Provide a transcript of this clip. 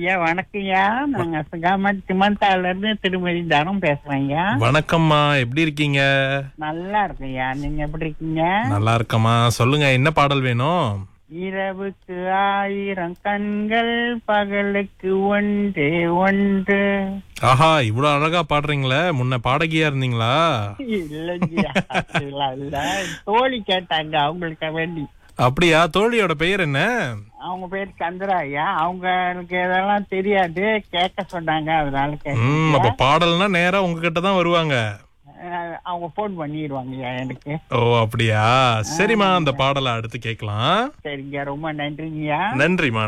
ஐயா வணக்கம்யா நாங்க சுகாம திமந்தால இருந்து திருமதி தனம் பேசுறேன்யா வணக்கம்மா எப்படி இருக்கீங்க நல்லா இருக்குய்யா நீங்க எப்படி இருக்கீங்க நல்லா இருக்கம்மா சொல்லுங்க என்ன பாடல் வேணும் இரவுக்கு ஆயிரம் கண்கள் பகலுக்கு ஒன்று ஒன்று ஆஹா இவ்வளவு அழகா பாடுறீங்களே முன்ன பாடகியா இருந்தீங்களா இல்லையா அப்படிலாம் இல்ல தோழி கேட்டாங்க அவங்களுக்கு வேண்டி அப்படியா தோழியோட பெயர் என்ன அவங்க பேர் சந்திரா ஐயா அவங்களுக்கு இதெல்லாம் தெரியாது கேட்க சொன்னாங்க அதனால ம் கேட்க அப்ப பாடல்னா நேரா உங்ககிட்ட தான் வருவாங்க அவங்க போன் பண்ணிடுவாங்க ஐயா எனக்கு ஓ அப்படியா சரிம்மா அந்த பாடலை அடுத்து கேட்கலாம் சரிங்க ரொம்ப நன்றிங்கய்யா நன்றிம்மா